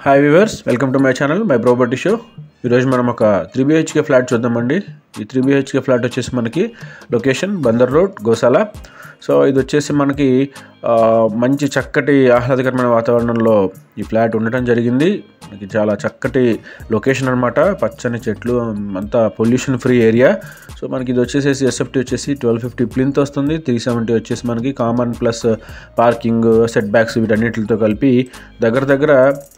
hi viewers welcome to my channel my property show ఈరోజు మనం ఒక త్రీ బిహెచ్కే ఫ్లాట్ చూద్దామండి ఈ త్రీ బిహెచ్కే ఫ్లాట్ వచ్చేసి మనకి location Bandar road Goshala so ఇది వచ్చేసి మనకి ఆ, మంచి చక్కటి ఆహ్లాదకరమైన వాతావరణంలో ఈ ఫ్లాట్ ఉండటం జరిగింది మనకి చాలా చక్కటి లొకేషన్ అనమాట పచ్చని చెట్లు అంతా పొల్యూషన్ ఫ్రీ ఏరియా సో మనకి ఇది వచ్చేసేసి ఎస్ఎఫ్టీ వచ్చేసి ట్వెల్వ్ ఫిఫ్టీ ప్లింత్ వస్తుంది త్రీ సెవెంటీ వచ్చేసి మనకి common plus parking setbacks వీటన్నిటితో కలిపి దగ్గర దగ్గర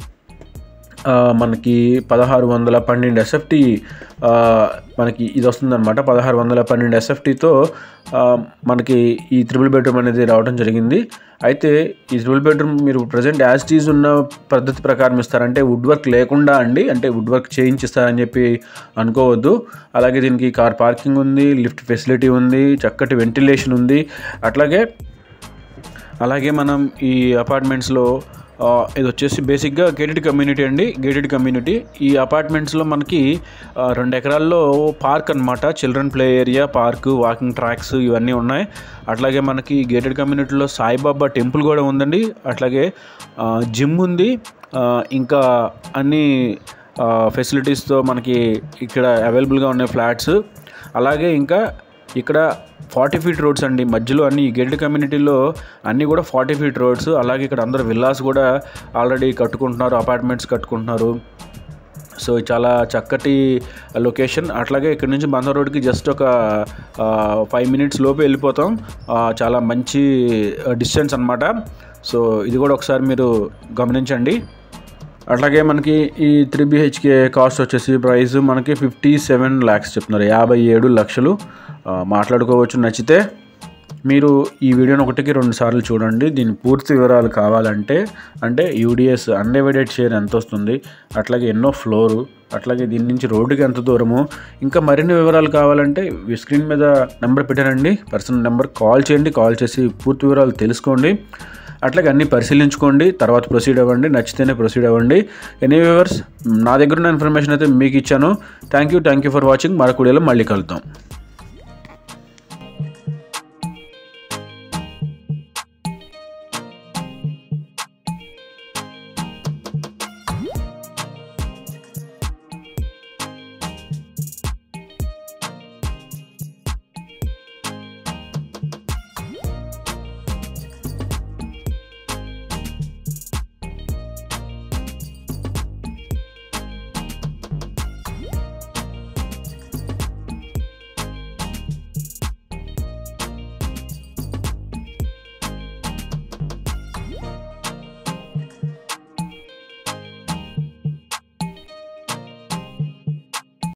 ఆ, మనకి పదహారు వందల పన్నెండు ఎస్ఎఫ్టీ మనకి ఇది వస్తుందన్నమాట పదహారు వందల పన్నెండు ఎస్ఎఫ్టీతో మనకి ఈ త్రిబుల్ బెడ్రూమ్ అనేది రావడం జరిగింది అయితే ఈ త్రిబుల్ బెడ్రూమ్ మీరు ప్రజెంట్ యాజ్ టీజ్ ఉన్న పద్ధతి ప్రకారం ఇస్తారంటే వుడ్ వర్క్ లేకుండా అండి అంటే వుడ్ వర్క్ చేయించిస్తారని చెప్పి అనుకోవద్దు అలాగే దీనికి కార్ పార్కింగ్ ఉంది లిఫ్ట్ ఫెసిలిటీ ఉంది చక్కటి వెంటిలేషన్ ఉంది అట్లాగే అలాగే మనం ఈ అపార్ట్మెంట్స్లో ఆ, ఇది వచ్చేసి బేసిక్గా గేటెడ్ కమ్యూనిటీ అండి గేటెడ్ కమ్యూనిటీ ఈ అపార్ట్మెంట్స్లో మనకి ఆ, రెండు ఎకరాల్లో పార్క్ అన్నమాట children play area park walking tracks ఇవన్నీ ఉన్నాయి అట్లాగే మనకి గేటెడ్ కమ్యూనిటీలో సాయిబాబా టెంపుల్ కూడా ఉందండి అట్లాగే జిమ్ ఉంది ఆ, ఇంకా అన్ని ఫెసిలిటీస్తో మనకి ఇక్కడ అవైలబుల్గా ఉన్నాయి ఫ్లాట్స్ అలాగే ఇంకా ఇక్కడ ఫార్టీ ఫీట్ రోడ్స్ అండి మధ్యలో అన్ని గేటెడ్ కమ్యూనిటీలో అన్నీ కూడా ఫార్టీ ఫీట్ రోడ్స్ అలాగే ఇక్కడ అందరు విల్లాస్ కూడా ఆల్రెడీ కట్టుకుంటున్నారు అపార్ట్మెంట్స్ కట్టుకుంటున్నారు సో చాలా చక్కటి లొకేషన్ అట్లాగే ఇక్కడ నుంచి బందర్ రోడ్కి జస్ట్ ఒక ఫైవ్ మినిట్స్ లోపు వెళ్ళిపోతాం ఆ, చాలా మంచి డిస్టెన్స్ అనమాట సో ఇది కూడా ఒకసారి మీరు గమనించండి అట్లాగే మనకి ఈ త్రీ బిహెచ్కే కాస్ట్ వచ్చేసి ప్రైస్ మనకి ఫిఫ్టీ సెవెన్ ల్యాక్స్ చెప్తున్నారు యాభై ఏడు లక్షలు ఆ, మాట్లాడుకోవచ్చు నచ్చితే మీరు ఈ వీడియోని ఒకటికి రెండు సార్లు చూడండి దీని పూర్తి వివరాలు కావాలంటే అంటే యూడిఎస్ అన్డివైడెడ్ షేర్ ఎంత వస్తుంది అట్లాగే ఎన్నో ఫ్లోరు అట్లాగే దీని నుంచి రోడ్డుకి ఎంత దూరము ఇంకా మరిన్ని వివరాలు కావాలంటే ఈ స్క్రీన్ మీద నెంబర్ పెట్టానండి పర్సనల్ నెంబర్ కాల్ చేయండి కాల్ చేసి పూర్తి వివరాలు తెలుసుకోండి అట్లాగే అన్నీ పరిశీలించుకోండి తర్వాత ప్రొసీడ్ అవ్వండి నచ్చితేనే ప్రొసీడ్ అవ్వండి ఎనీ వ్యూవర్స్ నా దగ్గర ఉన్న ఇన్ఫర్మేషన్ అయితే మీకు ఇచ్చాను thank you thank you for watching మరొక వీడియోలో మళ్ళీ కలుద్దాం